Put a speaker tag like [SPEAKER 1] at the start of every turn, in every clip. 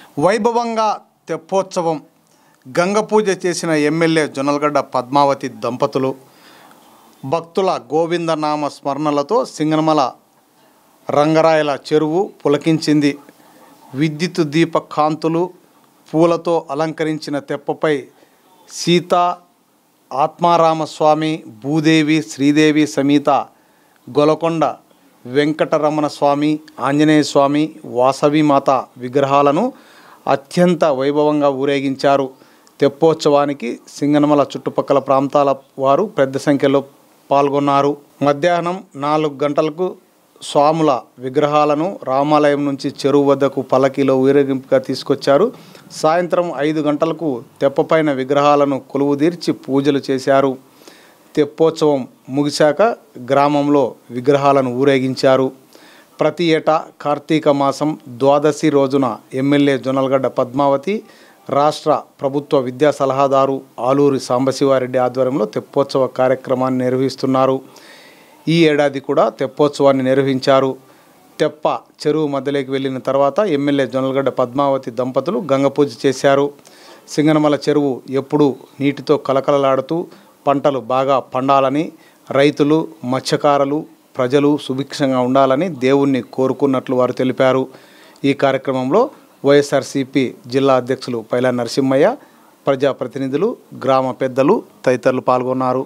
[SPEAKER 1] వైభవంగా తెప్పోత్సవం గంగ పూజ చేసిన ఎమ్మెల్యే జొన్నలగడ్డ పద్మావతి దంపతులు భక్తుల గోవిందనామ స్మరణలతో సింగనమల రంగరాయల చెరువు పులకించింది విద్యుత్ దీప కాంతులు పూలతో అలంకరించిన తెప్పపై సీత ఆత్మారామస్వామి భూదేవి శ్రీదేవి సమేత గొలకొండ వెంకటరమణ స్వామి ఆంజనేయ స్వామి వాసవిమాత విగ్రహాలను అత్యంత వైభవంగా ఊరేగించారు తెప్పోత్సవానికి సింగనమల చుట్టుపక్కల ప్రాంతాల వారు పెద్ద సంఖ్యలో పాల్గొన్నారు మధ్యాహ్నం నాలుగు గంటలకు స్వాముల విగ్రహాలను రామాలయం నుంచి చెరువు వద్దకు పల్లకీలో ఊరేగింపుగా తీసుకొచ్చారు సాయంత్రం ఐదు గంటలకు తెప్పపైన విగ్రహాలను కొలువుదీర్చి పూజలు చేశారు తెప్పోత్సవం ముగిశాక గ్రామంలో విగ్రహాలను ఊరేగించారు ప్రతి ఏటా కార్తీక మాసం ద్వాదశి రోజున ఎమ్మెల్యే జొన్నలగడ్డ పద్మావతి రాష్ట్ర ప్రభుత్వ విద్యా సలహాదారు ఆలూరి సాంబశివారెడ్డి ఆధ్వర్యంలో తెప్పోత్సవ కార్యక్రమాన్ని నిర్వహిస్తున్నారు ఈ ఏడాది కూడా తెప్పోత్సవాన్ని నిర్వహించారు తెప్ప చెరువు మధ్యలోకి వెళ్ళిన తర్వాత ఎమ్మెల్యే జొన్నలగడ్డ పద్మావతి దంపతులు గంగ పూజ చేశారు సింగనమల చెరువు ఎప్పుడూ నీటితో కలకలలాడుతూ పంటలు బాగా పండాలని రైతులు మత్స్యకారులు ప్రజలు సుభిక్షంగా ఉండాలని దేవుణ్ణి కోరుకున్నట్లు వారు తెలిపారు ఈ కార్యక్రమంలో వైఎస్ఆర్సీపీ జిల్లా అధ్యక్షులు పైలా నరసింహయ్య ప్రజాప్రతినిధులు గ్రామ పెద్దలు తదితరులు పాల్గొన్నారు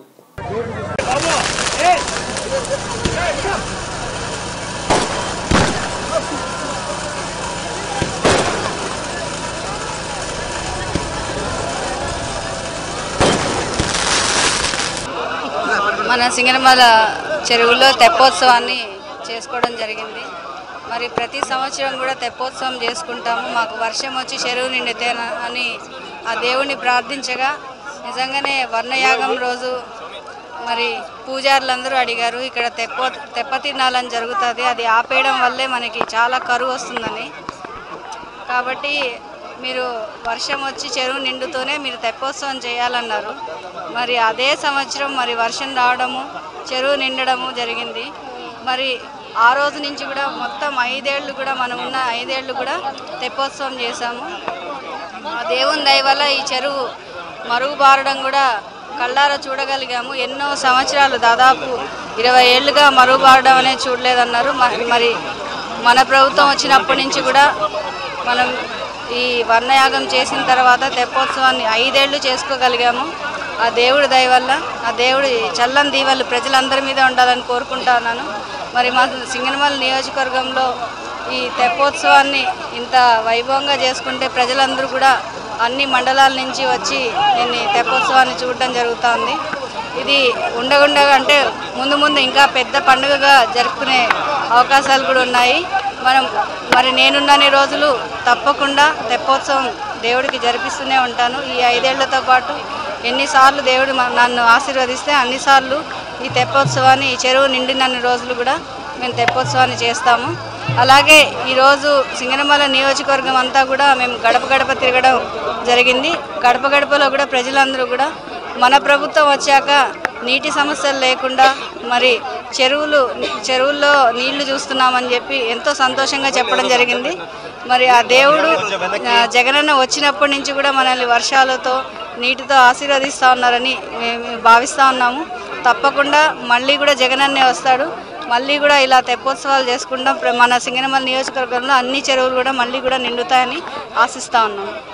[SPEAKER 2] మన సింగనమల చెరువులో తెప్పోత్సవాన్ని చేసుకోవడం జరిగింది మరి ప్రతి సంవత్సరం కూడా తెప్పోత్సవం చేసుకుంటాము మాకు వర్షం వచ్చి చెరువు నిండితే అని ఆ దేవుణ్ణి ప్రార్థించగా నిజంగానే వర్ణయాగం రోజు మరి పూజారులందరూ అడిగారు ఇక్కడ తెప్ప తెప్ప తినాలని జరుగుతుంది అది ఆపేయడం వల్లే మనకి చాలా కరువు వస్తుందని కాబట్టి మీరు వర్షం వచ్చి చెరువు నిండుతూనే మీరు తెప్పోత్సవం చేయాలన్నారు మరి అదే సంవత్సరం మరి వర్షం రావడము చెరువు నిండడము జరిగింది మరి ఆ రోజు నుంచి కూడా మొత్తం ఐదేళ్ళు కూడా మనం ఉన్న ఐదేళ్ళు కూడా తెప్పోత్సవం చేశాము ఆ దేవుని దయ వల్ల ఈ చెరువు మరుగుబారడం కూడా కళ్ళారా చూడగలిగాము ఎన్నో సంవత్సరాలు దాదాపు ఇరవై ఏళ్ళుగా మరుగుబారడం అనేది చూడలేదన్నారు మ- మరి మన ప్రభుత్వం వచ్చినప్పటి నుంచి కూడా మనం ఈ వర్ణయాగం చేసిన తర్వాత తెప్పోత్సవాన్ని ఐదేళ్లు చేసుకోగలిగాము ఆ దేవుడి దయ వల్ల ఆ దేవుడి చల్లని దీవెలు ప్రజలందరి మీద ఉండాలని కోరుకుంటున్నాను మరి మా సింగనమల నియోజకవర్గంలో ఈ తెప్పోత్సవాన్ని ఇంత వైభవంగా చేసుకుంటే ప్రజలందరూ కూడా అన్ని మండలాల నుంచి వచ్చి దీన్ని తెప్పోత్సవాన్ని చూడడం జరుగుతుంది ఇది ఉండగుండగా అంటే ముందు ముందు ఇంకా పెద్ద పండుగగా జరుపుకునే అవకాశాలు కూడా ఉన్నాయి మనం మరి నేనున్నన్ని రోజులు తప్పకుండా తెప్పోత్సవం దేవుడికి జరిపిస్తూనే ఉంటాను ఈ ఐదేళ్లతో పాటు ఎన్నిసార్లు దేవుడు మ- నన్ను ఆశీర్వదిస్తే అన్నిసార్లు ఈ తెప్పోత్సవాన్ని ఈ చెరువు నిండినన్ని రోజులు కూడా మేము తెప్పోత్సవాన్ని చేస్తాము అలాగే ఈరోజు సింగనమల నియోజకవర్గం అంతా కూడా మేము గడప గడప తిరగడం జరిగింది గడప గడపలో కూడా ప్రజలందరూ కూడా మన ప్రభుత్వం వచ్చాక నీటి సమస్యలు లేకుండా మరి చెరువులు చెరువుల్లో నీళ్లు చూస్తున్నామని చెప్పి ఎంతో సంతోషంగా చెప్పడం జరిగింది మరి ఆ దేవుడు ఆ, జగనన్న వచ్చినప్పటి నుంచి కూడా మనల్ని వర్షాలతో నీటితో ఆశీర్వదిస్తూ ఉన్నారని మేము భావిస్తూ ఉన్నాము తప్పకుండా మళ్ళీ కూడా జగనన్నే వస్తాడు మళ్ళీ కూడా ఇలా తెప్పోత్సవాలు చేసుకుంటాం ప్ర- మన సింగనమల నియోజకవర్గంలో అన్ని చెరువులు కూడా మళ్ళీ కూడా నిండుతాయని ఆశిస్తూ ఉన్నాము